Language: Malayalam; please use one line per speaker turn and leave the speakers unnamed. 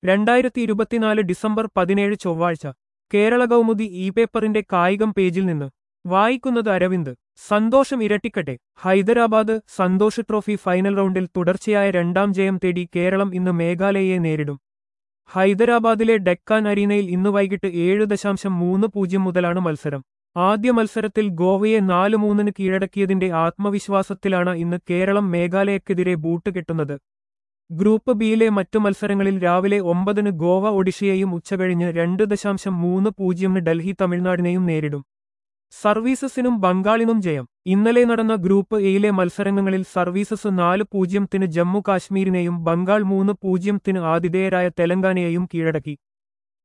രണ്ടായിരത്തി ഇരുപത്തിനാല് ഡിസംബർ പതിനേഴ് ചൊവ്വാഴ്ച കേരള കൗമുദി ഇ പേപ്പറിന്റെ കായികം പേജിൽ നിന്ന് വായിക്കുന്നത് അരവിന്ദ് സന്തോഷം ഇരട്ടിക്കട്ടെ Hyderabad Santosh trophy final round തുടർച്ചയായ രണ്ടാം ജയം തേടി കേരളം ഇന്ന് മേഘാലയയെ നേരിടും ഹൈദരാബാദിലെ ഡെക്കാൻ അരീനയിൽ ഇന്ന് വൈകിട്ട് ഏഴ് ദശാംശം മൂന്ന് പൂജ്യം മുതലാണ് മത്സരം ആദ്യ മത്സരത്തിൽ ഗോവയെ നാല് മൂന്നിന് കീഴടക്കിയതിന്റെ ആത്മവിശ്വാസത്തിലാണ് ഇന്ന് കേരളം മേഘാലയക്കെതിരെ ബൂട്ട് കെട്ടുന്നത് ഗ്രൂപ്പ് ബിയിലെ മറ്റു മത്സരങ്ങളിൽ രാവിലെ ഒമ്പതിന് ഗോവ ഒഡീഷയെയും ഉച്ചകഴിഞ്ഞ് രണ്ട് ദശാംശം മൂന്ന് പൂജ്യമിന് ഡൽഹി തമിഴ്നാടിനെയും നേരിടും സർവീസസിനും ബംഗാളിനും ജയം ഇന്നലെ നടന്ന ഗ്രൂപ്പ് എയിലെ മത്സരങ്ങളിൽ സർവീസസ് നാല് പൂജ്യത്തിന് ജമ്മു കാശ്മീരിനെയും ബംഗാൾ മൂന്ന് പൂജ്യത്തിന് ആതിഥേയരായ തെലങ്കാനയെയും കീഴടക്കി